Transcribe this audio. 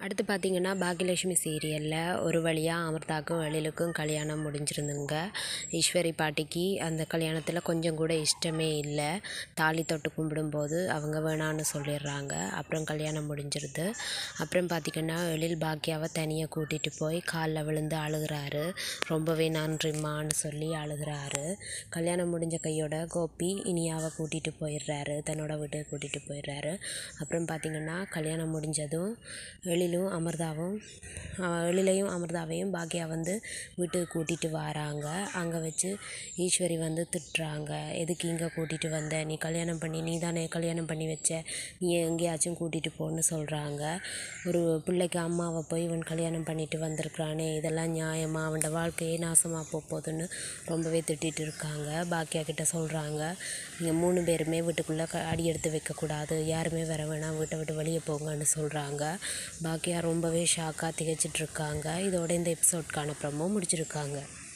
அடுத்து பார்த்தீங்கன்னா பாக்கியலட்சுமி சீரியலில் ஒரு வழியாக அமிர்தாக்கும் எழிலுக்கும் கல்யாணம் முடிஞ்சிருந்துங்க ஈஸ்வரி பாட்டிக்கு அந்த கல்யாணத்தில் கொஞ்சம் கூட இஷ்டமே இல்லை தாலி தொட்டு கும்பிடும்போது அவங்க வேணான்னு சொல்லிடுறாங்க அப்புறம் கல்யாணம் முடிஞ்சிருது அப்புறம் பார்த்திங்கன்னா எழில் பாக்கியாவை தனியாக கூட்டிகிட்டு போய் காலில் விழுந்து அழுகிறாரு ரொம்பவே நன்றிம்மான்னு சொல்லி அழுகிறாரு கல்யாணம் முடிஞ்ச கையோட கோபி இனியாவை கூட்டிகிட்டு போயிடுறாரு தன்னோட வீட்டுக்கு கூட்டிகிட்டு போயிடுறாரு அப்புறம் பார்த்திங்கன்னா கல்யாணம் முடிஞ்சதும் எழிலும் அமிர்தாவும் அஹ் எழிலையும் அமிர்தாவையும் பாக்கியா வந்து வீட்டுக்கு கூட்டிகிட்டு வராங்க அங்கே வச்சு ஈஸ்வரி வந்து திட்டுறாங்க எதுக்கு இங்கே கூட்டிகிட்டு வந்த நீ கல்யாணம் பண்ணி நீ தானே கல்யாணம் பண்ணி வச்ச நீ எங்கேயாச்சும் கூட்டிகிட்டு போன்னு சொல்கிறாங்க ஒரு பிள்ளைக்கு அம்மாவை போய் இவன் கல்யாணம் பண்ணிட்டு வந்திருக்கிறானே இதெல்லாம் நியாயமா அவனோட வாழ்க்கையே நாசமாக போக போகுதுன்னு ரொம்பவே திட்டிகிட்டு இருக்காங்க பாக்கியா கிட்ட சொல்கிறாங்க நீங்கள் மூணு பேருமே வீட்டுக்குள்ளே க அடி எடுத்து வைக்கக்கூடாது யாருமே வர வேணாம் வீட்டை விட்டு வெளியே போங்கன்னு சொல்கிறாங்க பாக்கியா ரொம்பவே ஷாக்காக திகைச்சிட்டு இருக்காங்க இதோட இந்த எபிசோட்கான ப்ரமோ முடிச்சிருக்காங்க